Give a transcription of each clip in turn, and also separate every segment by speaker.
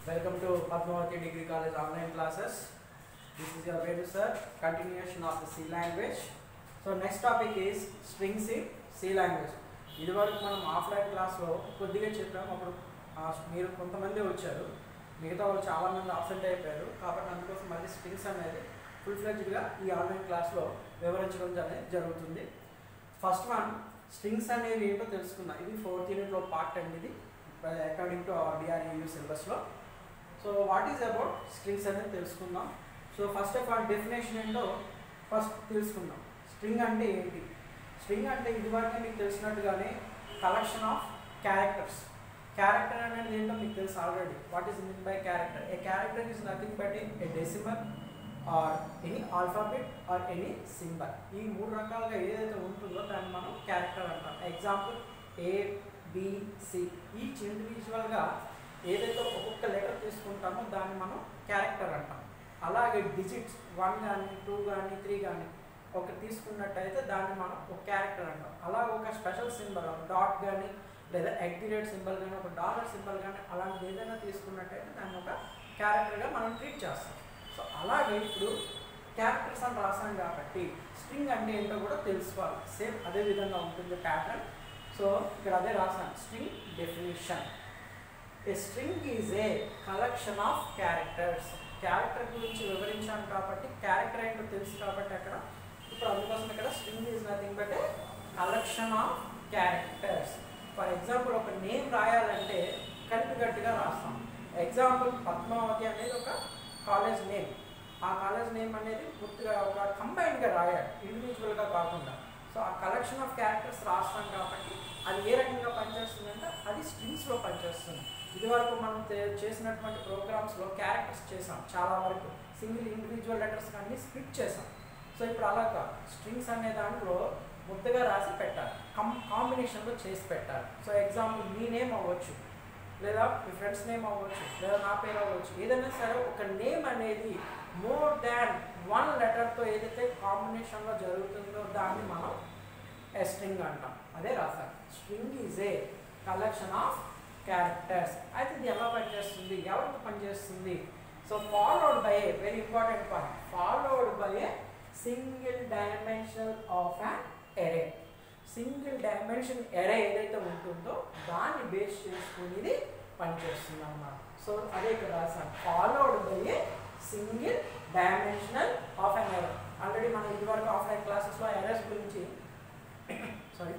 Speaker 1: Welcome to Padmavati Degree College online classes. This is your Vedu sir, continuation of the C language. So next topic is strings in C language. ఇదివరకు మనం offline క్లాస్లో కొద్దిగా చెప్పాము అప్పుడు ఆ, మీరు కొంతమంది వచ్చారు మిగతా వాళ్ళు చాలా మంది అబ్సెంట్ అయిపోయారు కాబట్టి అందుకోసం మళ్ళీ స్ట్రింగ్స్ అనేది ఫుల్ ఫ్లెడ్జ్డ్గా ఈ ఆన్లైన్ క్లాస్లో వివరించడం అనేది జరుగుతుంది ఫస్ట్ వన్ స్ట్రింగ్స్ అనేవి ఏంటో తెలుసుకుందాం ఇది ఫోర్త్ యూనిట్లో పార్ట్ అండి ఇది అకార్డింగ్ టు అవర్ డిఆర్ఈయూ సిలబస్లో so what is about strings అనేది తెలుసుకుందాం so first of all definition ఏంటో ఫస్ట్ తెలుసుకుందాం స్ట్రింగ్ అంటే ఏంటి స్ట్రింగ్ అంటే ఇదివరకు మీకు తెలిసినట్టుగానే కలెక్షన్ ఆఫ్ క్యారెక్టర్స్ క్యారెక్టర్ అనేది ఏంటో మీకు తెలుసు already what is mean by character a character is nothing but a decimal or any alphabet or any symbol ఈ మూడు రకాలుగా ఏదైతే ఉంటుందో దాన్ని మనం క్యారెక్టర్ అంటాం ఎగ్జాంపుల్ ఏ బిసి ఈచ్ ఇండివిజువల్గా ఏదైతే ఒక్కొక్క లెటర్ తీసుకుంటామో దాన్ని మనం క్యారెక్టర్ అంటాం అలాగే డిజిట్స్ వన్ కానీ టూ కానీ త్రీ కానీ ఒక తీసుకున్నట్టయితే దాన్ని మనం ఒక క్యారెక్టర్ అంటాం అలా ఒక స్పెషల్ సింబల్ డాట్ కానీ లేదా ఎగ్జిరేట్ సింబల్ కానీ ఒక డాలర్ సింబల్ కానీ అలాంటిది ఏదైనా తీసుకున్నట్టయితే దాన్ని ఒక క్యారెక్టర్గా మనం ట్రీట్ చేస్తాం సో అలాగే ఇప్పుడు క్యారెక్టర్స్ అని రాసాం కాబట్టి స్ట్రింగ్ అంటే ఏంటో కూడా తెలుసుకోవాలి సేమ్ అదే విధంగా ఉంటుంది ప్యాటర్న్ సో ఇక్కడ అదే రాసాను string definition a string is a collection of characters character గురించి వివరించాను కాబట్టి క్యారెక్టర్ ఏంటో తెలుసు కాబట్టి అక్కడ ఇప్పుడు అందుకోసం ఇక్కడ string is nothing but a collection of characters for example ఒక నేమ్ రాయాలంటే కలిపి గట్టిగా రాస్తాం ఎగ్జాంపుల్ పద్మావతి అనేది ఒక కాలేజ్ నేమ్ ఆ కాలేజ్ నేమ్ అనేది పూర్తిగా ఒక కంబైన్డ్గా రాయాలి ఇండివిజువల్గా కాకుండా సో ఆ కలెక్షన్ ఆఫ్ క్యారెక్టర్స్ రాస్తాం కాబట్టి అది ఏ రకంగా పనిచేస్తుందంటే అది స్ట్రింగ్స్లో పనిచేస్తుంది ఇదివరకు మనం తే- చేసినటువంటి ప్రోగ్రామ్స్లో క్యారెక్టర్స్ చేసాం చాలా వరకు సింగిల్ ఇండివిజువల్ లెటర్స్ కానీ స్ప్లిట్ చేసాం సో ఇప్పుడు అలా కాదు స్ట్రింగ్స్ అనే దాంట్లో ముద్దగా రాసి పెట్టాలి కం కాంబినేషన్లో చేసి పెట్టాలి సో ఎగ్జాంపుల్ మీ నేమ్ అవ్వచ్చు లేదా మీ ఫ్రెండ్స్ నేమ్ అవ్వచ్చు లేదా నా పేరు అవ్వచ్చు ఏదైనా సరే ఒక నేమ్ అనేది మోర్ దాన్ వన్ లెటర్తో ఏదైతే కాంబినేషన్లో జరుగుతుందో దాన్ని మనం ఏ స్ట్రింగ్ అంటాం అదే రాసాను string is a collection of characters అయితే ఇది ఎలా పనిచేస్తుంది ఎవరికి పనిచేస్తుంది so followed by a very important point followed by a single dimension of an array single dimension array ఏదైతే ఉంటుందో దాన్ని బేస్ చేసుకుని ఇది పనిచేస్తుంది అన్నమాట సో అదే ఇక్కడ రాసాను followed by a single dimensional of an array already మనం ఇదివరకు ఆఫ్లైన్ క్లాసెస్లో ఎరేస్ గురించి సారీ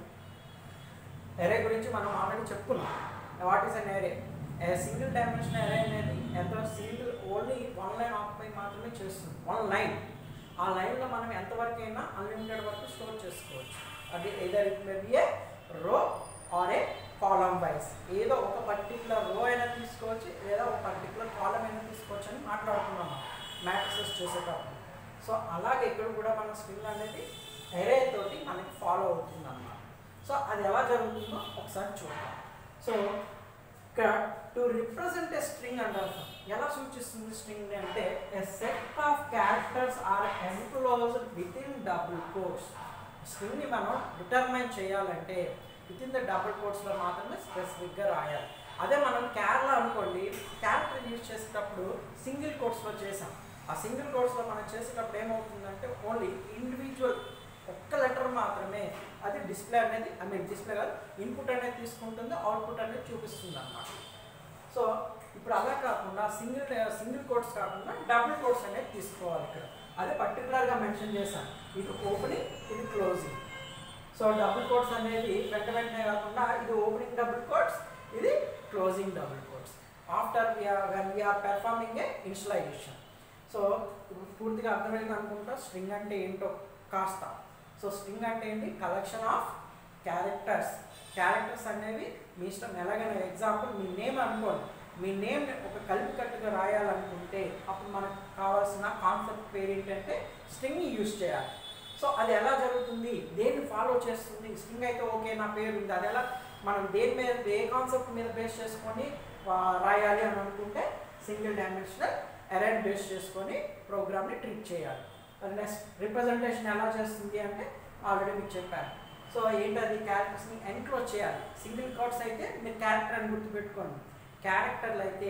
Speaker 1: ఎరే గురించి మనం ఆల్రెడీ చెప్పుకున్నాం what is an array single dimension array అనేది ఎంత single only one line occupy మాత్రమే చేస్తుంది వన్ లైన్ ఆ లైన్లో మనం ఎంతవరకు అయినా అన్లిమిటెడ్ వరకు స్టోర్ చేసుకోవచ్చు అది either it may be a row or A column wise ఏదో ఒక పర్టికులర్ రో అయినా తీసుకోవచ్చు లేదా ఒక పర్టికులర్ కాలమ్ అయినా తీసుకోవచ్చు అని మాట్లాడుతున్నాం మ్యాట్రిసెస్ చేసేటప్పుడు సో అలాగే ఇక్కడ కూడా మన స్ట్రింగ్ అనేది ఎరే తోటి మనకి ఫాలో అవుతుంది అన్నమాట సో అది ఎలా జరుగుతుందో ఒకసారి చూద్దాం సో ఇక్కడ టు రిప్రజెంట్ ఏ స్ట్రింగ్ అంటారు ఎలా సూచిస్తుంది స్ట్రింగ్ అంటే a set of characters are enclosed within double quotes స్ట్రింగ్ని మనం డిటర్మైన్ చేయాలంటే విత్ ఇన్ ద డబుల్ కోర్స్లో మాత్రమే స్పెసిఫిక్గా రాయాలి అదే మనం కేరళ అనుకోండి క్యారెక్టర్ యూజ్ చేసేటప్పుడు సింగిల్ కోర్స్లో చేసాం ఆ సింగిల్ కోర్స్లో మనం చేసేటప్పుడు ఏమవుతుందంటే ఓన్లీ ఇండివిజువల్ ఒక్క లెటర్ మాత్రమే అది డిస్ప్లే అనేది ఐ మీన్ డిస్ప్లే కాదు ఇన్పుట్ అనేది తీసుకుంటుంది అవుట్పుట్ అనేది చూపిస్తుంది అన్నమాట సో ఇప్పుడు అలా కాకుండా సింగిల్ సింగిల్ కోడ్స్ కాకుండా డబుల్ కోడ్స్ అనేది తీసుకోవాలి ఇక్కడ అదే పర్టికులర్గా మెన్షన్ చేశాను ఇది ఓపెనింగ్ ఇది క్లోజింగ్ సో డబుల్ కోడ్స్ అనేది వెంట వెంటనే కాకుండా ఇది ఓపెనింగ్ డబుల్ కోడ్స్ ఇది closing double quotes after when we're performing a initialization so ఇప్పుడు పూర్తిగా అర్థమైంది అనుకుంటా స్ట్రింగ్ అంటే ఏంటో కాస్త సో స్ట్రింగ్ అంటే ఏంటి కలెక్షన్ ఆఫ్ క్యారెక్టర్స్ క్యారెక్టర్స్ అనేవి మీ ఇష్టం ఎలాగైనా ఎగ్జాంపుల్ మీ నేమ్ అనుకోండి మీ నేమ్ ఒక కలిపి కట్టుగా రాయాలనుకుంటే అప్పుడు మనకు కావాల్సిన కాన్సెప్ట్ పేరు ఏంటంటే స్ట్రింగ్ని యూజ్ చేయాలి సో అది ఎలా జరుగుతుంది దేన్ని ఫాలో చేస్తుంది స్ట్రింగ్ అయితే ఓకే నా పేరు ఉంది అది ఎలా మనం దేని మీద ఏ కాన్సెప్ట్ మీద బేస్ చేసుకొని ఆ, రాయాలి అని అనుకుంటే సింగిల్ డైమెన్షనల్ ఎరైన్ బేస్ చేసుకొని ప్రోగ్రామ్ని ట్రీట్ చేయాలి అది నెక్స్ట్ రిప్రజెంటేషన్ ఎలా చేస్తుంది అంటే ఆల్రెడీ మీకు చెప్పాను సో ఏంటది క్యారెక్టర్స్ని ఎన్క్లోజ్ చేయాలి సింగిల్ కార్డ్స్ అయితే మీరు క్యారెక్టర్ అని గుర్తుపెట్టుకోండి క్యారెక్టర్లు అయితే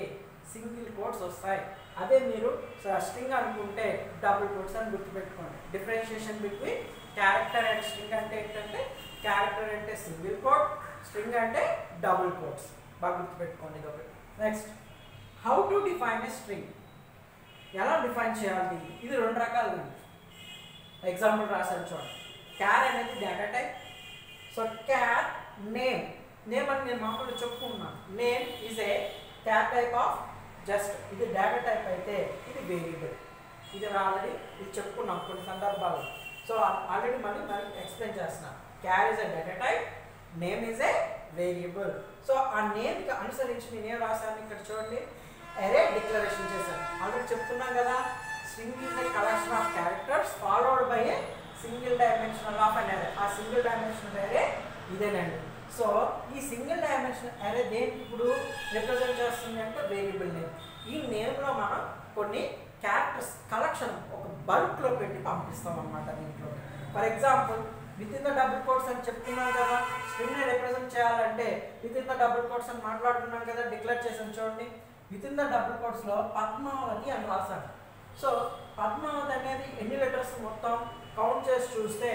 Speaker 1: సింగిల్ కోట్స్ వస్తాయి అదే మీరు స్ట్రింగ్ అనుకుంటే డబుల్ కోట్స్ అని గుర్తుపెట్టుకోండి differentiation between character and string అంటే ఏంటంటే క్యారెక్టర్ అంటే సింగిల్ కోట్ స్ట్రింగ్ అంటే డబుల్ కోట్స్ బాగా గుర్తుపెట్టుకోండి ఇది ఒకటి next how to define a string ఎలా డిఫైన్ చేయాలి ఇది రెండు రకాలుగా ఉంది ఎగ్జాంపుల్ రాశాను చూడండి క్యార్ అనేది data type so char name name అని నేను మామూలుగా చెప్పుకున్నాను name is a char type of just ఇది డేటా టైప్ అయితే ఇది వేరియబుల్ ఇది ఆల్రెడీ ఇది చెప్పుకున్నాం కొన్ని సందర్భాలు సో ఆల్రెడీ మళ్ళీ మరి ఎక్స్ప్లెయిన్ చేస్తున్నాను char is a data type name is a variable so ఆ నేమ్కి అనుసరించి నేను ఏం రాశాను ఇక్కడ చూడండి అరే డిక్లరేషన్ చేశాను ఆల్రెడీ చెప్తున్నాం కదా string is a collection of characters followed by a single dimensional of an array ఆ సింగిల్ డైమెన్షనల్ అరే ఇదేనండి సో ఈ సింగిల్ డైమెన్షనల్ అరే దేనికి ఇప్పుడు రిప్రజెంట్ చేస్తుంది అంటే వేరియబుల్ నేమ్ ఈ నేమ్లో మనం కొన్ని క్యారెక్టర్స్ కలెక్షన్ ఒక బల్క్లో పెట్టి పంపిస్తాం అన్నమాట దీంట్లో for example within the double quotes అని చెప్తున్నాం కదా స్ట్రింగ్ని రిప్రజెంట్ చేయాలంటే within the double quotes అని మాట్లాడుతున్నాం కదా డిక్లేర్ చేసాం చూడండి విత్ ఇన్ ద డబుల్ కోట్స్లో పద్మావతి అని రాశాను సో పద్మావతి అనేది ఎన్ని లెటర్స్ మొత్తం కౌంట్ చేసి చూస్తే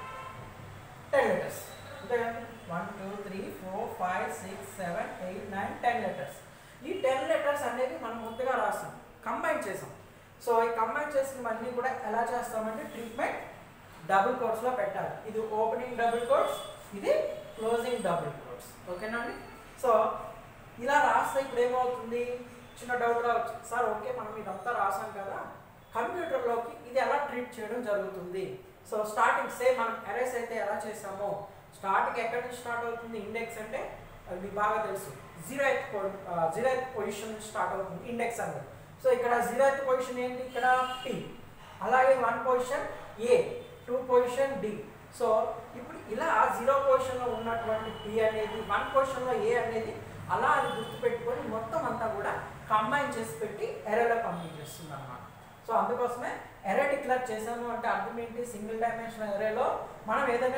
Speaker 1: టెన్ లెటర్స్ అంతే కదండి one two three four five six seven eight nine ten letters ఈ టెన్ లెటర్స్ అనేవి మనం ముందుగా రాసాం కంబైన్ చేసాం సో ఈ కంబైన్ చేసినవన్నీ కూడా ఎలా చేస్తామంటే ట్రీట్మెంట్ డబుల్ కోట్స్లో పెట్టాలి ఇది ఓపెనింగ్ డబుల్ కోట్స్ ఇది క్లోజింగ్ డబుల్ కోట్స్ ఓకేనా అండి సో ఇలా రాస్తే ఇప్పుడు ఏమవుతుంది చిన్న డౌట్ రావచ్చు సార్ ఓకే మనం ఇదంతా రాసాం కదా కంప్యూటర్లోకి ఇది ఎలా ట్రీట్ చేయడం జరుగుతుంది సో స్టార్టింగ్ సే మనం అరేస్ అయితే ఎలా చేసామో స్టార్టింగ్ ఎక్కడి నుంచి స్టార్ట్ అవుతుంది ఇండెక్స్ అంటే అది మీకు బాగా తెలుసు zeroth zeroth position నుంచి స్టార్ట్ అవుతుంది ఇండెక్స్ అనేది సో ఇక్కడ జీరో ఎయిత్ పొజిషన్ ఏంటి ఇక్కడ పి అలాగే one position A two position D so ఇప్పుడు ఇలా జీరో పొజిషన్లో ఉన్నటువంటి పి అనేది వన్ పొజిషన్లో ఏ అనేది అలా అది గుర్తుపెట్టుకొని మొత్తం అంతా కూడా కంబైన్ చేసి పెట్టి ఎరేలో పంపించేస్తుంది అన్నమాట సో అందుకోసమే ఎరే డిక్లేర్ చేసాము అంటే అర్థం ఏంటి సింగిల్ డైమెన్షన్ ఎరేలో మనం ఏదైనా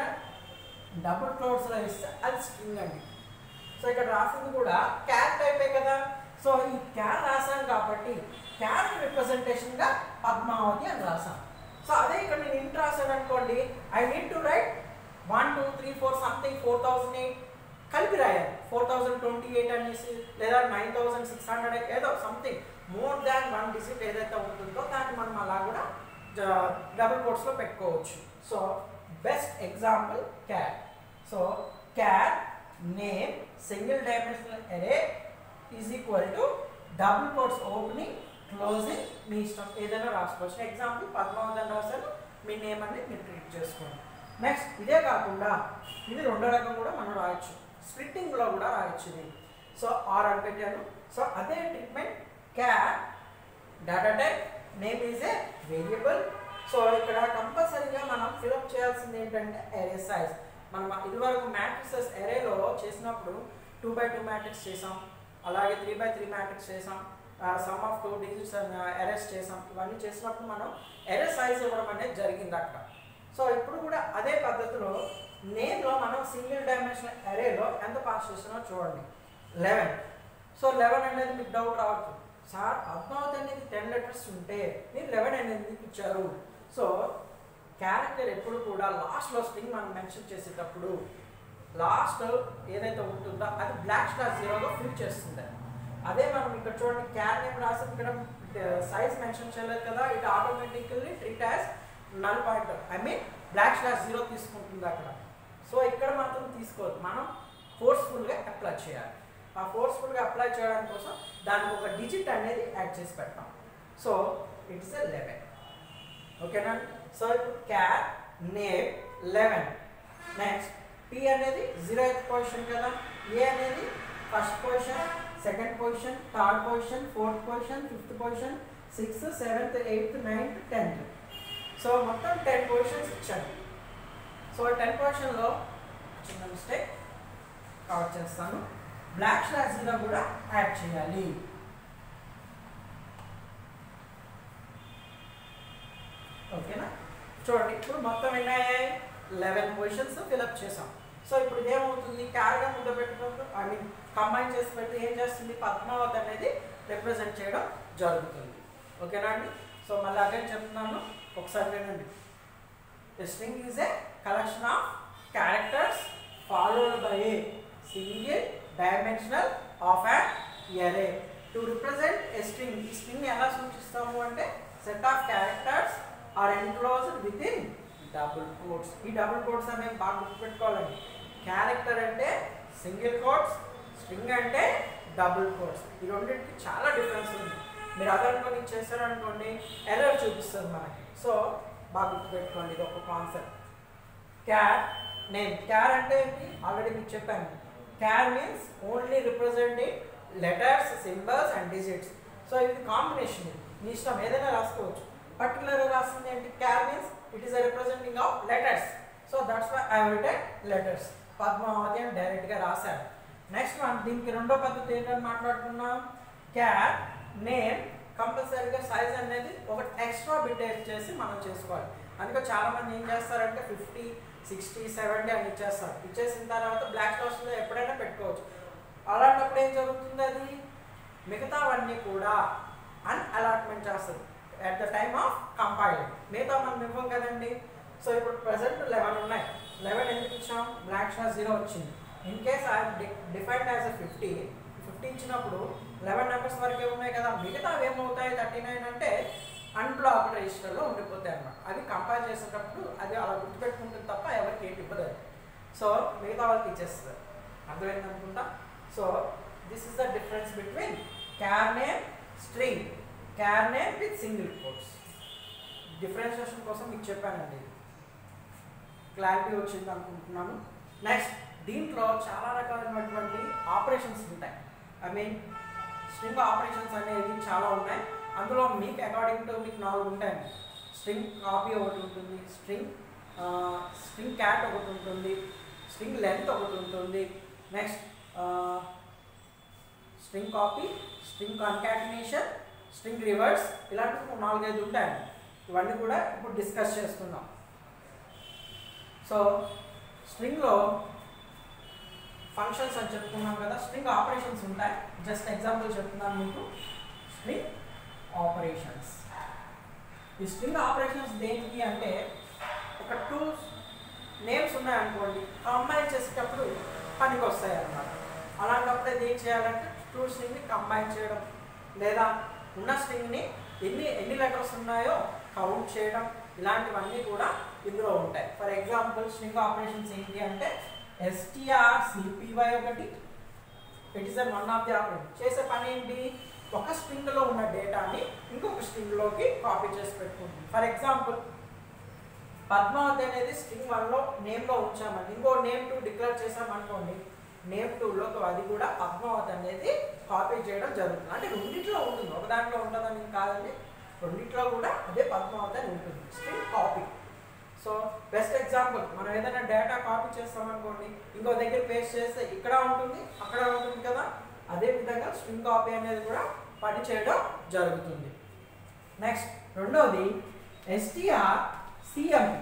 Speaker 1: డబుల్ క్లోడ్స్లో ఇస్తే అది స్ట్రింగ్ అండి సో ఇక్కడ రాసింది కూడా క్యార్ టైపే కదా సో ఈ క్యార్ రాసాం కాబట్టి క్యార్ రిప్రజెంటేషన్గా పద్మావతి అని రాసాం సో అదే ఇక్కడ నేను ఇంట్ రాశాను అనుకోండి I need to write one two three four something four thousand eight కలిపి రాయాలి ఫోర్ థౌసండ్ ట్వంటీ ఎయిట్ అనేసి లేదా నైన్ థౌసండ్ సిక్స్ హండ్రెడ్ ఏదో something more than one digit ఏదైతే ఉంటుందో దాన్ని మనం అలా కూడా డబుల్ కోట్స్లో పెట్టుకోవచ్చు so best example char so char name single dimensional array is equal to double quotes opening closing మీ ఇష్టం ఏదైనా రాసుకోవచ్చు ఎగ్జాంపుల్ పద్మావతి అని రాశారు మీ నేమ్ అని మీరు ట్రీట్ చేసుకోండి నెక్స్ట్ ఇదే కాకుండా ఇది రెండో రకం కూడా మనం రాయొచ్చు స్ప్లిట్టింగ్లో కూడా రాయొచ్చు ఇది సో ఆర్ అని పెట్టాను సో అదే treatment char data type name is a variable so ఇక్కడ కంపల్సరీగా మనం ఫిలప్ చేయాల్సింది ఏంటంటే ఎరే సైజ్ మనం ఇదివరకు మ్యాట్రిక్సెస్ ఎరేలో చేసినప్పుడు టూ బై టూ మ్యాట్రిక్స్ చేసాం అలాగే త్రీ బై త్రీ మ్యాట్రిక్స్ చేసాం some of two digits arrays చేసాం ఇవన్నీ చేసినప్పుడు మనం ఎరే సైజ్ ఇవ్వడం అనేది జరిగింది అక్కడ సో ఇప్పుడు కూడా అదే పద్ధతిలో నేమ్లో మనం సింగిల్ డైమెన్షనల్ ఎరేలో ఎంత పాస్ చేస్తున్నామో చూడండి లెవెన్ సో లెవెన్ అనేది మీకు డౌట్ రావచ్చు సార్ పద్మావతి అనేది టెన్ లెటర్స్ ఉంటే మీరు లెవెన్ అనేది ఎందుకు ఇచ్చారు సో క్యారెక్టర్ ఎప్పుడు కూడా లాస్ట్లో స్ట్రింగ్ మనం మెన్షన్ చేసేటప్పుడు లాస్ట్ ఏదైతే ఉంటుందో అది బ్లాక్ స్టార్ జీరోగా ఫిల్ చేస్తుంది అదే మనం ఇక్కడ చూడండి క్యార్ నేమ్ రాసి ఇక్కడ సైజ్ మెన్షన్ చేయలేదు కదా it automatically treat as null pointer I mean back slash zero తీసుకుంటుంది అక్కడ సో ఇక్కడ మాత్రం తీసుకోవద్దు మనం ఫోర్స్ఫుల్గా అప్లై చేయాలి ఆ ఫోర్స్ఫుల్గా అప్లై చేయడానికి కోసం దానికి ఒక డిజిట్ అనేది యాడ్ చేసి పెడతాం సో ఇట్స్ ఎ లెవెన్ ఓకేనా సో ఇప్పుడు char name eleven next P అనేది జీరో ఎయిత్ పొజిషన్ కదా ఏ అనేది first position second position third position fourth position fifth position sixth seventh eighth ninth tenth so మొత్తం ten positions ఇచ్చాను so ten పొజిషన్లో చిన్న mistake cover చేస్తాను back slash zero కూడా add చేయాలి ఓకేనా చూడండి ఇప్పుడు మొత్తం ఎన్ని అయ్యాయి లెవెన్ పొజిషన్స్ ఫిలప్ చేసాం సో ఇప్పుడు ఇదేమవుతుంది క్యార్గా ముద్ద పెట్టుకుంటూ ఐ మీన్ కంబైన్ చేసి పెట్టి ఏం చేస్తుంది పద్మావతి అనేది రిప్రజెంట్ చేయడం జరుగుతుంది ఓకేనా అండి సో మళ్ళీ అగైన్ చెప్తున్నాను ఒకసారి వినండి A string is a collection of characters followed by a single dimensional of an array. To represent a string, ఈ string ఎలా సూచిస్తాము అంటే set of characters are enclosed within double quotes ఈ double quotes అనేవి బాగా గుర్తుపెట్టుకోవాలండి character అంటే single quotes string అంటే డబుల్ కోడ్స్ ఈ రెండింటికి చాలా డిఫరెన్స్ ఉంది మీరు అదనుకొని చేశారనుకోండి ఎర్రర్ చూపిస్తుంది మనకి సో బాగా గుర్తుపెట్టుకోండి ఇది ఒక కాన్సెప్ట్ క్యార్ నేమ్ క్యార్ అంటే ఏంటి ఆల్రెడీ మీకు చెప్పాను char means only representing letters symbols and digits so ఇది కాంబినేషన్ మీ ఇష్టం ఏదైనా రాసుకోవచ్చు పర్టికులర్గా రాస్తుంది ఏంటి char means it is representing of letters so that's why I writed letters Padmavati అని డైరెక్ట్గా రాశాను నెక్స్ట్ వన్ దీనికి రెండో పద్ధతి ఏంటని మాట్లాడుకున్నాం క్యార్ నేమ్ కంపల్సరీగా సైజ్ అనేది ఒక ఎక్స్ట్రా బిట్ చేసి మనం చేసుకోవాలి అందుకే చాలా మంది ఏం చేస్తారంటే ఫిఫ్టీ సిక్స్టీ సెవెంటీ అని ఇచ్చేస్తారు ఇచ్చేసిన తర్వాత బ్లాక్ లో ఎప్పుడైనా పెట్టుకోవచ్చు అలాంటప్పుడు ఏం జరుగుతుంది అది మిగతావన్నీ కూడా అన్ అలాట్మెంట్ చేస్తుంది at the time of compiling మిగతా మనం ఇవ్వం కదండి సో ఇప్పుడు ప్రజెంట్ లెవెన్ ఉన్నాయి లెవెన్ ఎందుకు ఇచ్చాం బ్లాక్ స్టార్ జీరో వచ్చింది in case I defined as a fifty fifty ఇచ్చినప్పుడు లెవెన్ నెంబర్స్ వరకే ఉన్నాయి కదా మిగతా ఏమవుతాయి థర్టీ నైన్ అంటే అన్బ్లాక్ రిజిస్టర్లో ఉండిపోతాయి అన్నమాట అది కంపేర్ చేసేటప్పుడు అది అలా గుర్తుపెట్టుకుంటుంది తప్ప ఎవరికి ఏంటి ఇవ్వదు అది సో మిగతా వాళ్ళకి ఇచ్చేస్తుంది అర్థమైంది అనుకుంటా so this is the difference between char name string char name with single quotes differentiation కోసం మీకు చెప్పానండి క్లారిటీ వచ్చింది అనుకుంటున్నాను నెక్స్ట్ దీంట్లో చాలా రకాలైనటువంటి ఆపరేషన్స్ ఉంటాయి ఐ మీన్ స్ట్రింగ్ ఆపరేషన్స్ అనేవి చాలా ఉన్నాయి అందులో మీకు అకార్డింగ్ టు మీకు నాలుగు ఉంటాయి స్ట్రింగ్ కాపీ ఒకటి ఉంటుంది స్ట్రింగ్ స్ట్రింగ్ క్యాట్ ఒకటి ఉంటుంది స్ట్రింగ్ లెంత్ ఒకటి ఉంటుంది next string copy string concatenation string reverse ఇలాంటివి నాలుగైదు ఉంటాయండి ఇవన్నీ కూడా ఇప్పుడు డిస్కస్ చేసుకుందాం సో స్ట్రింగ్లో ఫంక్షన్స్ అని చెప్పుకున్నాం కదా స్ట్రింగ్ ఆపరేషన్స్ ఉంటాయి జస్ట్ ఎగ్జాంపుల్ చెప్తున్నాను మీకు స్ట్రింగ్ ఆపరేషన్స్ ఈ స్ట్రింగ్ ఆపరేషన్స్ దేనికి అంటే ఒక టూ నేమ్స్ ఉన్నాయనుకోండి కంబైన్ చేసేటప్పుడు పనికి వస్తాయి అన్నమాట అలాంటప్పుడు అది ఏం చేయాలంటే టూ స్ట్రింగ్ని కంబైన్ చేయడం లేదా ఉన్న స్ట్రింగ్ని ఎన్ని ఎన్ని లెటర్స్ ఉన్నాయో కౌంట్ చేయడం ఇలాంటివన్నీ కూడా ఇందులో ఉంటాయి ఫర్ ఎగ్జాంపుల్ స్ట్రింగ్ ఆపరేషన్స్ ఏంటి అంటే ఎస్టిఆర్ సిపివై ఒకటి it is one of the operation చేసే పని ఏంటి ఒక స్ట్రింగ్లో ఉన్న డేటాని ఇంకొక స్ట్రింగ్లోకి కాపీ చేసి పెట్టుకుంటుంది ఫర్ ఎగ్జాంపుల్ పద్మావతి అనేది స్ట్రింగ్ వన్లో నేమ్లో ఉంచామండి ఇంకో నేమ్ టూ డిక్లేర్ చేసామనుకోండి నేమ్ టూలో అది కూడా పద్మావతి అనేది కాపీ చేయడం జరుగుతుంది అంటే రెండిట్లో ఉంటుంది ఒక దాంట్లో ఉంటుందని కాదండి రెండిట్లో కూడా అదే పద్మావతి అని ఉంటుంది string copy so best example మనం ఏదైనా డేటా కాపీ చేస్తామనుకోండి ఇంకో దగ్గర పేస్ట్ చేస్తే ఇక్కడ ఉంటుంది అక్కడ ఉంటుంది కదా అదే విధంగా స్ట్రింగ్ కాపీ అనేది కూడా పని చేయడం జరుగుతుంది నెక్స్ట్ రెండోది ఎస్టిఆర్ సిఎంపి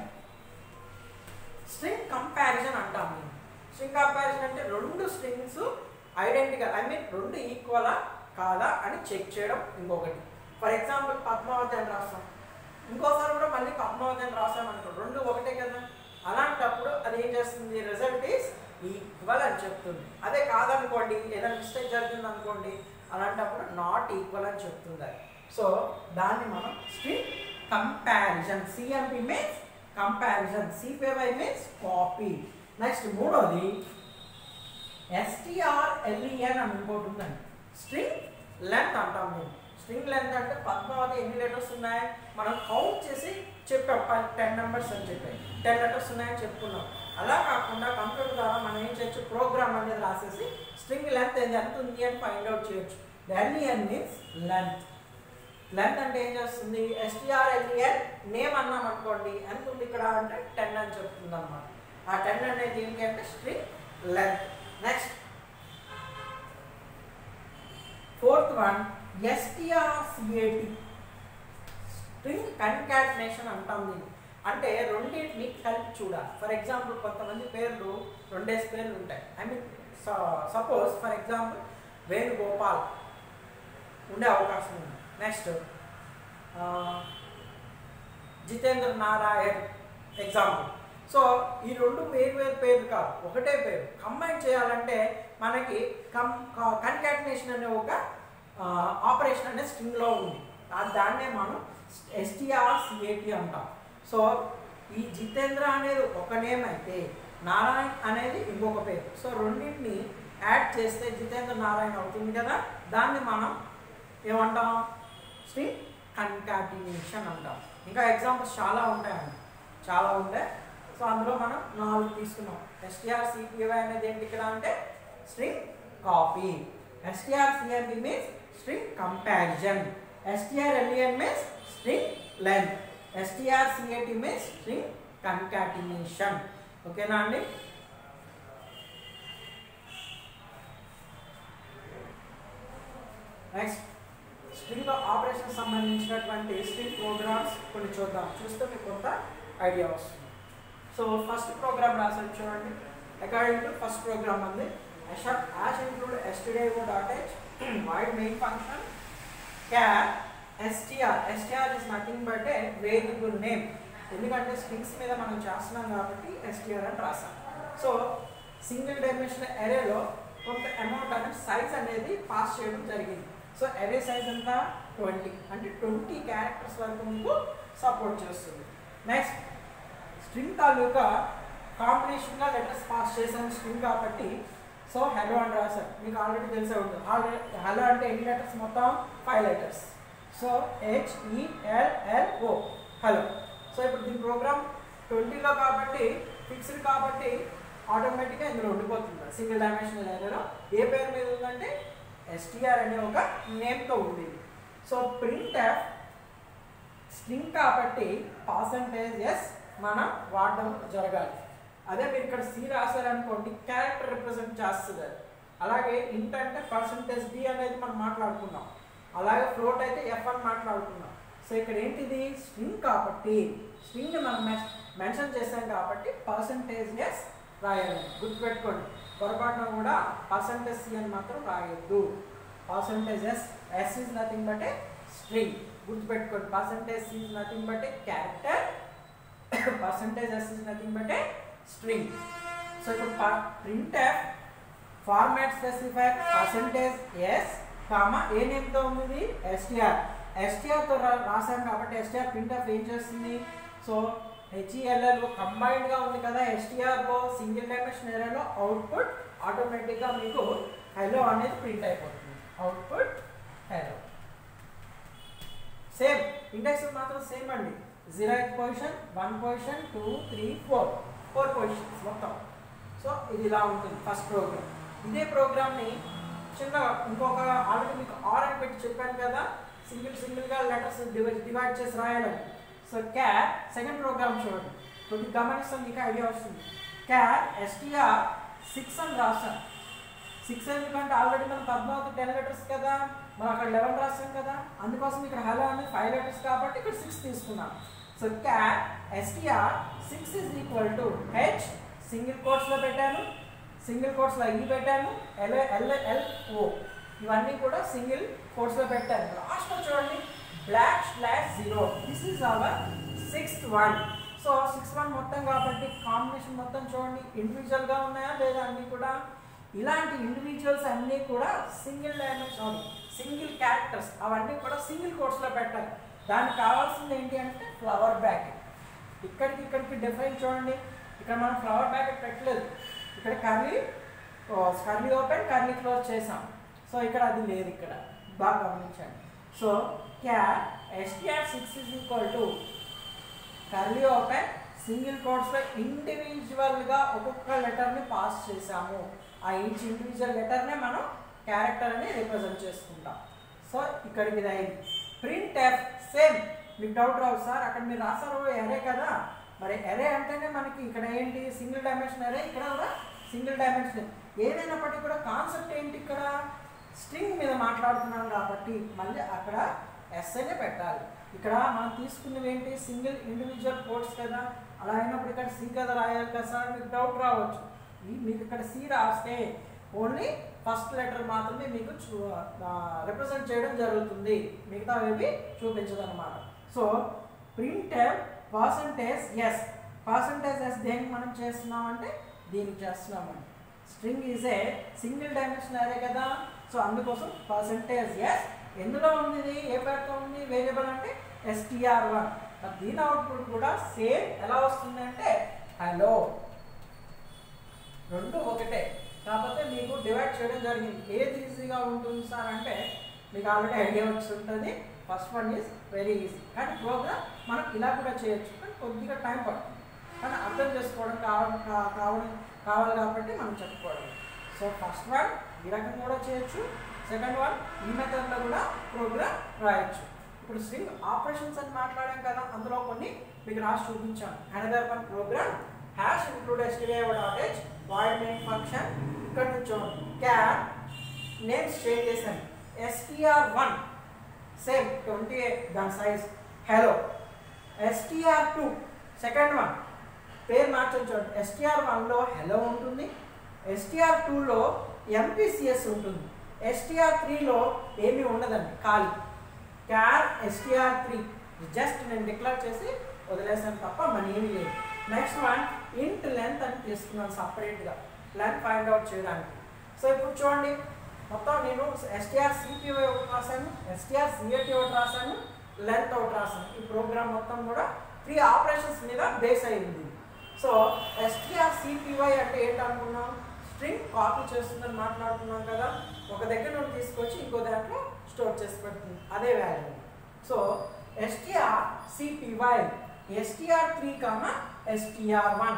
Speaker 1: స్ట్రింగ్ కంపారిజన్ అంటాం మేము స్ట్రింగ్ కంపారిజన్ అంటే రెండు స్ట్రింగ్స్ ఐడెంటికల్ ఐ మీన్ రెండు ఈక్వలా కాదా అని చెక్ చేయడం ఇంకొకటి ఫర్ ఎగ్జాంపుల్ పద్మావతి అని రాస్తాం ఇంకోసారి కూడా మళ్ళీ పద్మావతి అని రాసామనుకో రెండు ఒకటే కదా అలాంటప్పుడు అది ఏం చేస్తుంది రిజల్ట్ ఈస్ ఈక్వల్ అని చెప్తుంది అదే కాదనుకోండి ఏదైనా మిస్టేక్ జరిగింది అనుకోండి అలాంటప్పుడు నాట్ ఈక్వల్ అని చెప్తుంది అది సో దాన్ని మనం string comparison CMP means comparison CPY means copy next మూడోది ఎస్టిఆర్ఎల్ఈఎన్ అని ఇంకోటి ఉందండి స్ట్రింగ్ లెంత్ అంటాం మేము స్ట్రింగ్ లెంత్ అంటే పద్మావతి ఎన్ని లెటర్స్ ఉన్నాయి మనం కౌంట్ చేసి చెప్పాం టెన్ నెంబర్స్ అని చెప్పాయి టెన్ లెటర్స్ ఉన్నాయని చెప్పుకున్నాం అలా కాకుండా కంప్యూటర్ ద్వారా మనం ఏం చేయొచ్చు ప్రోగ్రామ్ అనేది రాసేసి స్ట్రింగ్ లెంత్ ఎంత ఎంత ఉంది అని ఫైండ్ అవుట్ చేయొచ్చు ఎల్ఈఎన్ మీన్స్ లెంత్ లెంత్ అంటే ఏం చేస్తుంది ఎస్టిఆర్ఎల్ఈఎన్ నేమ్ అన్నాం అనుకోండి ఎంత ఉంది ఇక్కడ అంటే టెన్ అని చెప్తుంది అనమాట ఆ టెన్ అనేది ఏంటి అంటే string length next fourth one STRCAT string concatenation అంటాం దీన్ని అంటే రెండింటిని కలిపి చూడాలి ఫర్ ఎగ్జాంపుల్ కొంతమంది పేర్లు రెండేసి పేర్లు ఉంటాయి I mean suppose for example Venugopal ఉండే అవకాశం ఉంది next Jitendra Narayan example so ఈ రెండు వేరు వేరు పేర్లు కాదు ఒకటే పేరు కంబైన్ చేయాలంటే మనకి కం కన్కాటినేషన్ అనే ఒక ఆపరేషన్ అనే స్ట్రింగ్లో ఉంది ఆ- దాన్నే మనం ఎస్టీఆర్ సిఏటి అంటాం సో ఈ జితేంద్ర అనేది ఒక నేమ్ అయితే నారాయణ్ అనేది ఇంకొక పేరు సో రెండింటిని యాడ్ చేస్తే జితేంద్ర నారాయణ అవుతుంది కదా దాన్ని మనం ఏమంటాం స్ట్రింగ్ కన్కాటినేషన్ అంటాం ఇంకా ఎగ్జాంపుల్స్ చాలా ఉంటాయండి చాలా ఉంటాయి సో అందులో మనం నాలుగు తీసుకున్నాం ఎస్టీఆర్ సిపివై అనేది ఏంటి ఇక్కడ అంటే string copy STR CMP means string comparison STR LEN means string length STR CAT means string concatenation ఓకేనా అండి నెక్స్ట్ స్ట్రింగ్ ఆపరేషన్ సంబంధించినటువంటి స్ట్రింగ్ ప్రోగ్రామ్స్ కొన్ని చూద్దాం చూస్తే మీకు కొంత ఐడియా వస్తుంది సో ఫస్ట్ ప్రోగ్రామ్ రాసాను చూడండి అకార్డింగ్ టు ఫస్ట్ ప్రోగ్రామ్ ఉంది hash hash include STDIO dot H void main function char STR STR is nothing but a variable name ఎందుకంటే స్ట్రింగ్స్ మీద మనం చేస్తున్నాం కాబట్టి ఎస్టీఆర్ అని రాసాం సో సింగిల్ డైమెన్షన్ ఎరేలో కొంత అమౌంట్ అనేది సైజ్ అనేది పాస్ చేయడం జరిగింది సో ఎరే సైజ్ ఎంత ట్వంటీ అంటే ట్వంటీ క్యారెక్టర్స్ వరకు మీకు సపోర్ట్ చేస్తుంది నెక్స్ట్ స్ట్రింగ్ తాలూకా కాంబినేషన్గా లెటర్స్ పాస్ చేసాను స్ట్రింగ్ కాబట్టి సో హలో అని రాశారు మీకు ఆల్రెడీ తెలిసే ఉంటుంది హలో అంటే ఎన్ని లెటర్స్ మొత్తం five letters so H E L L O hello so ఇప్పుడు దీని ప్రోగ్రామ్ ట్వంటీలో కాబట్టి ఫిక్స్డ్ కాబట్టి ఆటోమేటిక్గా ఇందులో ఉండిపోతుంది సింగిల్ డైమెన్షనల్ ఏరియాలో ఏ పేరు మీద ఉందంటే ఎస్టీఆర్ అనే ఒక నేమ్తో ఉంది సో ప్రింట్ స్ట్రింగ్ కాబట్టి పర్సంటేజ్ ఎస్ మనం వాడడం జరగాలి అదే మీరు ఇక్కడ సి రాశారనుకోండి క్యారెక్టర్ రిప్రజెంట్ చేస్తుంది అది అలాగే ఇంట్ అంటే పర్సంటేజ్ డి అనేది మనం మాట్లాడుకున్నాం అలాగే ఫ్లోట్ అయితే ఎఫ్ అని మాట్లాడుకున్నాం సో ఇక్కడ ఏంటిది స్ట్రింగ్ కాబట్టి స్ట్రింగ్ మనం మెన్షన్ చేసాం కాబట్టి పర్సంటేజ్ ఎస్ రాయాలి గుర్తుపెట్టుకోండి పొరపాటున కూడా పర్సంటేజ్ సి అని మాత్రం రాయొద్దు percentage S S is nothing but a string గుర్తుపెట్టుకోండి percentage C is nothing but a character percentage S is nothing but a string so ఇప్పుడు print format specify percentage S comma A నేమ్తో ఉంది STR ఎస్టీఆర్తో రాసాం కాబట్టి STR print of ఏం చేస్తుంది so హెచ్ఈఎల్ఎల్ కంబైన్డ్గా ఉంది కదా ఎస్టీఆర్లో సింగిల్ డైమెన్షన్ ఏరియాలో అవుట్పుట్ ఆటోమేటిక్గా మీకు హెలో అనేది ప్రింట్ అయిపోతుంది అవుట్పుట్ హెలో సేమ్ ఇండెక్స్ మాత్రం సేమ్ అండి zero position one position two three four four positions మొత్తం సో ఇది ఇలా ఉంటుంది ఫస్ట్ ప్రోగ్రామ్ ఇదే ప్రోగ్రామ్ని చిన్న ఇంకొక ఆల్రెడీ మీకు ఆర్ అని పెట్టి చెప్పాను కదా సింగిల్ సింగిల్గా లెటర్స్ డివైడ్ డివైడ్ చేసి రాయాలని సో క్యార్ సెకండ్ ప్రోగ్రామ్ చూడండి కొద్ది గమనిస్తే మీకు ఐడియా వస్తుంది క్యార్ ఎస్టీఆర్ సిక్స్ అని రాస్తాను సిక్స్ ఎందుకంటే ఆల్రెడీ మనం పద్మావతి టెన్ లెటర్స్ కదా మనం అక్కడ లెవెన్ రాస్తాం కదా అందుకోసం ఇక్కడ హలో అనేది ఫైవ్ లెటర్స్ కాబట్టి ఇక్కడ సిక్స్ తీసుకున్నాం so cat STR six is equal to H single కోట్స్లో పెట్టాను సింగిల్ కోట్స్లో ఈ పెట్టాను ఎల్ ఎల్ ఎల్ ఓ ఇవన్నీ కూడా సింగిల్ కోట్స్లో పెట్టాను లాస్ట్లో చూడండి back slash zero this is our sixth one so six one మొత్తం కాబట్టి కాంబినేషన్ మొత్తం చూడండి ఇండివిజువల్గా ఉన్నాయా లేదా అన్నీ కూడా ఇలాంటి ఇండివిజువల్స్ అన్నీ కూడా సింగిల్ డైమెన్షన్ సింగిల్ క్యారెక్టర్స్ అవన్నీ కూడా సింగిల్ కోర్స్లో పెట్టాలి దానికి కావాల్సింది ఏంటి అంటే ఫ్లవర్ బ్యాకెట్ ఇక్కడికి ఇక్కడికి డిఫరెన్స్ చూడండి ఇక్కడ మనం ఫ్లవర్ బ్యాకెట్ పెట్టలేదు ఇక్కడ curly curly open curly close చేసాం సో ఇక్కడ అది లేదు ఇక్కడ బాగా గమనించండి సో క్యా STR six is equal to curly open single కోడ్స్లో ఇండివిజువల్గా ఒక్కొక్క లెటర్ని పాస్ చేసాము ఆ ఈచ్ ఇండివిజువల్ లెటర్నే మనం క్యారెక్టర్ అని రిప్రజెంట్ చేసుకుంటాం సో ఇక్కడికి ఇది అయింది ప్రింట్ ఎఫ్ సేమ్ మీకు డౌట్ రావు సార్ అక్కడ మీరు రాసారు ఎరే కదా మరి ఎరే అంటేనే మనకి ఇక్కడ ఏంటి సింగిల్ డైమెన్షన్ ఎరే ఇక్కడ కూడా సింగిల్ డైమెన్షన్ ఏదైనప్పటికీ కూడా కాన్సెప్ట్ ఏంటి ఇక్కడ స్ట్రింగ్ మీద మాట్లాడుతున్నాం కాబట్టి మళ్ళీ అక్కడ ఎస్ఐనే పెట్టాలి ఇక్కడ మనం తీసుకున్నవి ఏంటి సింగిల్ ఇండివిజువల్ కోడ్స్ కదా అలా అయినప్పుడు ఇక్కడ సి కదా రాయాలి కదా సార్ మీకు డౌట్ రావచ్చు ఈ మీకు ఇక్కడ సి రాస్తే ఓన్లీ ఫస్ట్ లెటర్ మాత్రమే మీకు రిప్రజెంట్ చేయడం జరుగుతుంది మిగతా ఏవి చూపించదు అనమాట so print percentage S percentage S దేనికి మనం చేస్తున్నామంటే దీనికి చేస్తున్నామండి string is a single dimension array కదా సో అందుకోసం పర్సంటేజ్ ఎస్ ఎందులో ఉంది ఇది ఏ పేరుతో ఉంది వేరియబుల్ అంటే ఎస్టీఆర్ వన్ దీని అవుట్పుట్ కూడా సేమ్ ఎలా వస్తుంది అంటే హలో రెండు ఒకటే కాకపోతే మీకు డివైడ్ చేయడం జరిగింది ఏది ఈజీగా ఉంటుంది సార్ అంటే మీకు ఆల్రెడీ ఐడియా వచ్చి ఉంటుంది first one is very easy కానీ ప్రోగ్రామ్ మనం ఇలా కూడా చేయొచ్చు కానీ కొద్దిగా టైం పడుతుంది కానీ అర్థం చేసుకోవడం కావడం కా- కావడం కావాలి కాబట్టి మనం చెప్పుకోవడం సో ఫస్ట్ వన్ ఈ రకంగా కూడా చేయొచ్చు సెకండ్ వన్ ఈ మెథడ్లో కూడా ప్రోగ్రామ్ రాయొచ్చు ఇప్పుడు స్ట్రింగ్ ఆపరేషన్స్ అని మాట్లాడాం కదా అందులో కొన్ని మీకు రాసి చూపించాను another one program hash include STDIO dot H void main function ఇక్కడ నుంచి క్యార్ నేమ్స్ చేంజ్ చేశాను STR one same twenty eight దాని size hello STR two second one పేరు మార్చొచ్చు చూడండి ఎస్టీఆర్ వన్లో హెలో ఉంటుంది ఎస్టీఆర్ టూలో ఎంపీసీఎస్ ఉంటుంది ఎస్టీఆర్ త్రీలో ఏమీ ఉండదండి ఖాళీ క్యార్ ఎస్టీఆర్ త్రీ జస్ట్ నేను డిక్లేర్ చేసి వదిలేసాను తప్ప మన ఏమీ లేదు నెక్స్ట్ వన్ ఇంట్ లెంత్ అని తీసుకున్నాను సపరేట్గా లెంత్ ఫైండ్ అవుట్ చేయడానికి సో ఇప్పుడు చూడండి మొత్తం నేను ఎస్టీఆర్ సిపిఓ ఒకటి రాశాను ఎస్టీఆర్ సిఏటి ఒకటి రాశాను లెంత్ ఒకటి రాశాను ఈ ప్రోగ్రామ్ మొత్తం కూడా త్రీ ఆపరేషన్స్ మీద బేస్ అయింది సో ఎస్టీఆర్ సిపివై అంటే ఏంటనుకున్నాం స్ట్రింగ్ కాపీ చేస్తుందని మాట్లాడుతున్నాం కదా ఒక దగ్గర నుండి తీసుకొచ్చి ఇంకో దాంట్లో స్టోర్ చేసి పెడుతుంది అదే value so STR CPY STR three comma STR one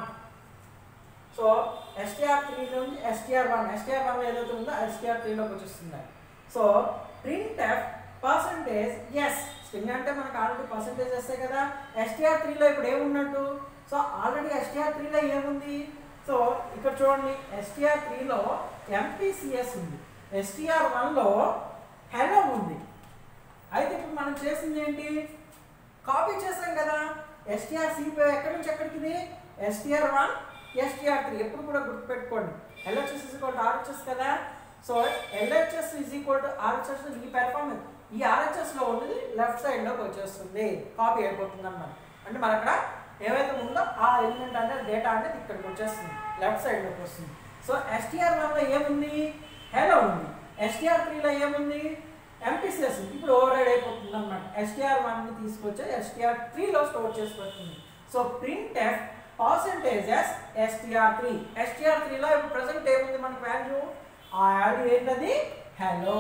Speaker 1: so STR three నుంచి ఎస్టీఆర్ వన్ ఎస్టీఆర్ వన్ ఏదైతే ఉందో ఎస్టీఆర్ త్రీలోకి వచ్చేస్తుంది so print F percentage S string అంటే మనకు ఆల్రెడీ పర్సంటేజ్ వస్తాయి కదా ఎస్టీఆర్ త్రీలో ఇప్పుడు ఏమున్నట్టు సో ఆల్రెడీ ఎస్టీఆర్ త్రీలో ఏముంది సో ఇక్కడ చూడండి ఎస్టీఆర్ త్రీలో ఎంపీసీఎస్ ఉంది ఎస్టీఆర్ వన్లో హెలో ఉంది అయితే ఇప్పుడు మనం చేసింది ఏంటి కాపీ చేసాం కదా ఎస్టీఆర్ సిపిఐ ఎక్కడి నుంచి ఎక్కడికి ఇది ఎస్టీఆర్ వన్ ఎస్టీఆర్ త్రీ ఎప్పుడు కూడా గుర్తుపెట్టుకోండి LHS is equal to RHS కదా so LHS is equal to RHS ఈ పెర్ఫార్మెన్స్ ఈ ఆర్హెచ్ఎస్ లో ఉన్నది లెఫ్ట్ సైడ్ లోకి వచ్చేస్తుంది కాపీ అయిపోతుంది అన్నమాట అంటే మన అక్కడ ఏవైతే ఉందో ఆ ఎలిమెంట్ అంటే డేటా అనేది ఇక్కడికి వచ్చేస్తుంది లెఫ్ట్ సైడ్ లోకి వస్తుంది సో ఎస్టీఆర్ వన్ లో ఏముంది హెలో ఉంది ఎస్టీఆర్ త్రీలో ఏముంది ఎంపీసీఎస్ ఇప్పుడు ఓవర్ రైడ్ అయిపోతుంది అనమాట ఎస్టీఆర్ వన్ని తీసుకొచ్చి ఎస్టీఆర్ త్రీలో స్టోర్ చేసి పెడుతుంది so print f percentages STR three STR త్రీలో ఇప్పుడు ప్రజెంట్ ఏముంది మనకు వాల్యూ ఆ వాల్యూ ఏంటది హలో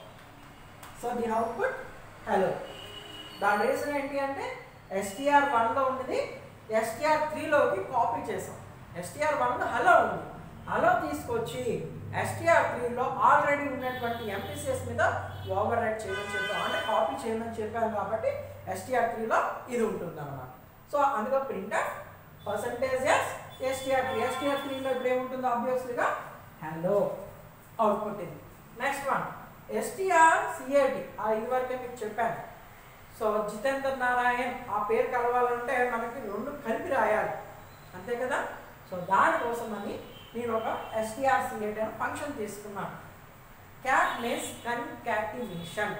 Speaker 1: సో దీని అవుట్పుట్ హలో దాని రీజన్ ఏంటి అంటే ఎస్టీఆర్ వన్లో ఉన్నది ఎస్టీఆర్ త్రీలోకి కాపీ చేసాం ఎస్టీఆర్ వన్లో హలో ఉంది హలో తీసుకొచ్చి ఎస్టీఆర్ త్రీలో ఆల్రెడీ ఉన్నటువంటి ఎంపీసీఎస్ మీద ఓవర్ రైడ్ చేయమని చెప్పాం అంటే కాపీ చేయమని చెప్పాను కాబట్టి ఎస్టీఆర్ త్రీలో ఇది ఉంటుంది అనమాట సో అందులో print percentage s STR three STR త్రీలో ఇప్పుడు ఏముంటుందో ఆబ్వియస్లీగా హలో అవుట్పుట్ ఇది నెక్స్ట్ వన్ ఎస్టీఆర్ సిఏటి ఆ ఇదివరకే మీకు చెప్పాను సో జితేందర్ నారాయణ్ ఆ పేరు కలవాలంటే మనకి రెండు కలిపి రాయాలి అంతే కదా సో దానికోసం అని నేను ఒక ఎస్టీఆర్ సిఏటి అనే ఫంక్షన్ తీసుకున్నాను cat means concatenation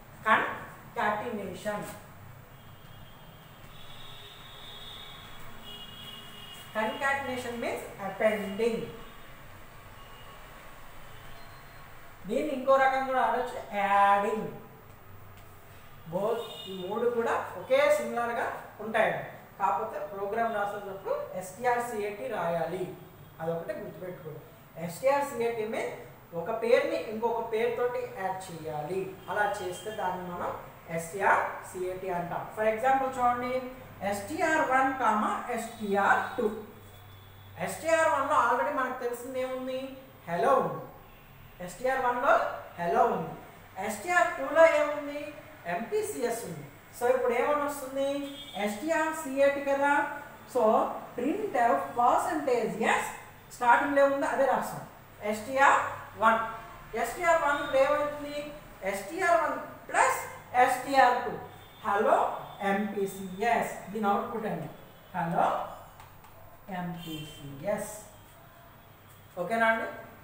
Speaker 1: concatenation concatenation means appending దీన్ని ఇంకో రకంగా కూడా ఆడొచ్చు యాడింగ్ బోత్ ఈ మూడు కూడా ఒకే సిమిలర్గా ఉంటాయండి కాకపోతే ప్రోగ్రామ్ రాసేటప్పుడు ఎస్టీఆర్ సిఏటి రాయాలి అదొకటి గుర్తుపెట్టుకోండి ఎస్టీఆర్ సిఏటి మీన్ ఒక పేరుని ఇంకొక పేరుతోటి యాడ్ చేయాలి అలా చేస్తే దాన్ని మనం ఎస్టీఆర్ సిఏటి అంటాం ఫర్ ఎగ్జాంపుల్ చూడండి STR one comma STR two STR వన్లో ఆల్రెడీ మనకు తెలిసింది ఏముంది హలో ఉంది ఎస్టీఆర్ వన్లో హలో ఉంది ఎస్టీఆర్ టూలో ఏముంది ఎంపీసీఎస్ ఉంది సో ఇప్పుడు ఏమని వస్తుంది ఎస్టీఆర్ సిఏటి కదా సో ప్రింట్ పర్సంటేజ్ ఎస్ స్టార్టింగ్లో ఏముంది అదే రాస్తాం ఎస్టీఆర్ వన్ ఎస్టీఆర్ వన్ ఇప్పుడు ఏమవుతుంది STR one plus STR two hello MPCS దీని అవుట్పుట్ అండి హలో ఎంపీసీఎస్ ఓకేనా అండి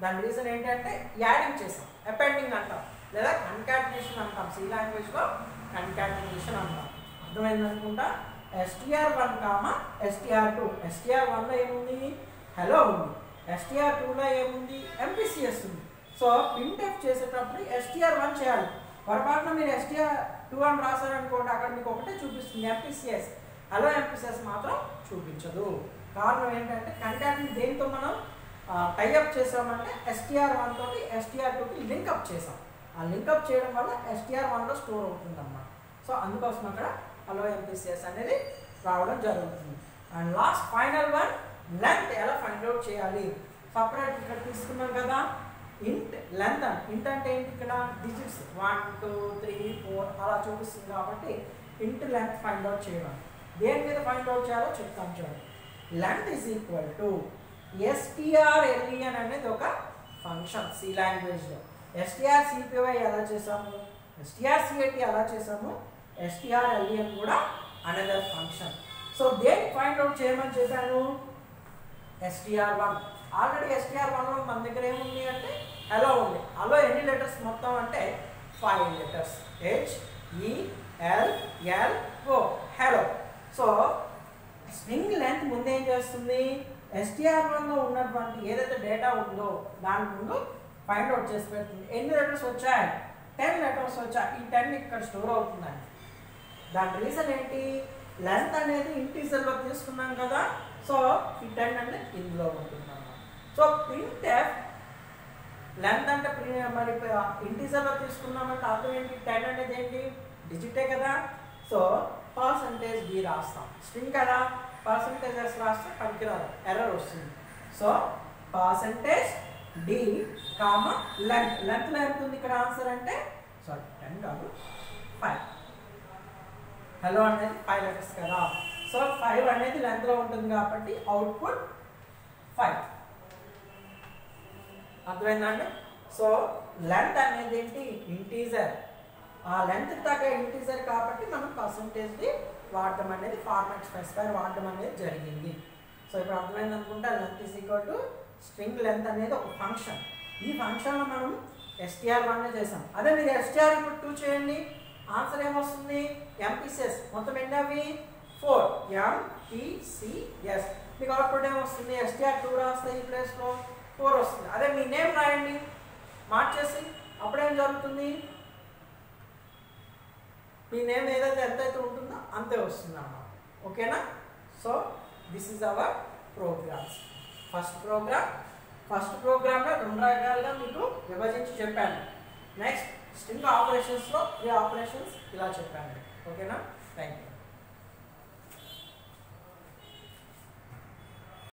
Speaker 1: దాని రీజన్ ఏంటంటే యాడింగ్ చేసాం అపెండింగ్ అంటాం లేదా కన్కాటినేషన్ అంటాం సి లాంగ్వేజ్లో కన్కాటినేషన్ అంటాం అర్థమైంది అనుకుంటా STR one comma STR two STR వన్లో ఏముంది హలో ఉంది ఎస్టీఆర్ టూలో ఏముంది ఎంపీసీఎస్ ఉంది సో ప్రింట్ఎఫ్ చేసేటప్పుడు ఎస్టీఆర్ వన్ చేయాలి పొరపాటున మీరు ఎస్టీఆర్ టూ అని రాశారనుకోండి అక్కడ మీకు ఒకటే చూపిస్తుంది ఎంపీసీఎస్ హలో ఎంపీసీఎస్ మాత్రం చూపించదు కారణం ఏంటంటే కంటాక్ట్ని దేంతో మనం టైఅప్ చేసామంటే ఎస్టీఆర్ వన్ తోటి ఎస్టీఆర్ టూకి లింక్అప్ చేసాం ఆ లింక్అప్ చేయడం వల్ల ఎస్టీఆర్ వన్లో స్టోర్ అవుతుంది అన్నమాట సో అందుకోసం అక్కడ హలో ఎంపీసీఎస్ అనేది రావడం జరుగుతుంది and last final one length ఎలా ఫైండ్ అవుట్ చేయాలి సపరేట్ ఇక్కడ తీసుకున్నాం కదా ఇంట్ లెంత్ అండ్ ఇంట్ అంటే ఏంటి ఇక్కడ digits one two three four అలా చూపిస్తుంది కాబట్టి ఇంట్ లెంత్ ఫైండ్ అవుట్ చేయడం దేని మీద ఫైండ్ అవుట్ చేయాలో చెప్తాను చూడండి length is equal to STRLEN అనేది ఒక ఫంక్షన్ సి లాంగ్వేజ్లో ఎస్టీఆర్ సిపివై ఎలా చేసాము ఎస్టీఆర్ సిఐటి ఎలా చేసాము ఎస్టీఆర్ఎల్ఈఎన్ కూడా అనదర్ ఫంక్షన్ సో దేని ఫైండ్ అవుట్ చేయమని చెప్పాను ఎస్టీఆర్ వన్ ఆల్రెడీ ఎస్టీఆర్ వన్లో మన దగ్గర ఏముంది అంటే హలో ఉంది హలో ఎన్ని లెటర్స్ మొత్తం అంటే five letters H E L L O hello so string length ముందు ఏం చేస్తుంది ఎస్టీఆర్ వన్లో ఉన్నటువంటి ఏదైతే డేటా ఉందో దాని ముందు ఫైండ్ అవుట్ చేసి పెడుతుంది ఎన్ని లెటర్స్ వచ్చాయి టెన్ లెటర్స్ వచ్చాయి ఈ టెన్ ఇక్కడ స్టోర్ అవుతుందండి దాని రీజన్ ఏంటి లెంత్ అనేది ఇంటీజర్లో తీసుకున్నాం కదా సో ఈ టెన్ అనేది ఇందులో ఉంటుంది అన్నమాట సో ప్రింట్ ఎఫ్ లెంత్ అంటే ప్రి- మరి ఇంటీజర్లో తీసుకున్నామంటే అర్థం ఏంటి టెన్ అనేది ఏంటి డిజిటే కదా సో పర్సంటేజ్ డి రాస్తాం స్ట్రింగ్ కదా పర్సంటేజెస్ రాస్తే పనికిరాదు ఎర్రర్ వస్తుంది so percentage D comma length లెంత్లో ఎంత ఉంది ఇక్కడ ఆన్సర్ అంటే సారీ టెన్ కాదు ఫైవ్ హలో అనేది ఫైవ్ లెటర్స్ కదా సో ఫైవ్ అనేది లెంత్లో ఉంటుంది కాబట్టి అవుట్పుట్ ఫైవ్ అర్థమైందండి సో లెంత్ అనేది ఏంటి ఇంటీజర్ ఆ లెంత్ దాకా ఇంటీజర్ కాబట్టి మనం పర్సంటేజ్ది వాడటం అనేది ఫార్మాట్ స్పెసిఫైర్ వాడటం అనేది జరిగింది సో ఇప్పుడు అర్థమైంది అనుకుంటే length is equal to string length అనేది ఒక ఫంక్షన్ ఈ ఫంక్షన్లో మనం ఎస్టీఆర్ వన్ చేసాం అదే మీరు ఎస్టీఆర్ ఇప్పుడు టూ చేయండి ఆన్సర్ ఏమొస్తుంది ఎంపీసీఎస్ మొత్తం ఎన్ని అవి ఫోర్ ఎంపీసీఎస్ మీకు అవుట్పుట్ ఏమొస్తుంది ఎస్టీఆర్ టూ రాస్తే ఈ ప్లేస్లో ఫోర్ వస్తుంది అదే మీ నేమ్ రాయండి మార్చేసి అప్పుడేం జరుగుతుంది మీ నేమ్ ఏదైతే ఎంతైతే ఉంటుందో అంతే వస్తుంది అన్నమాట ఓకేనా so this is our programs first program first ప్రోగ్రామ్లో రెండు రకాలుగా మీకు విభజించి చెప్పాను నెక్స్ట్ స్ట్రింగ్ ఆపరేషన్స్లో ఈ ఆపరేషన్స్ ఇలా చెప్పాను ఓకేనా థ్యాంక్ యూ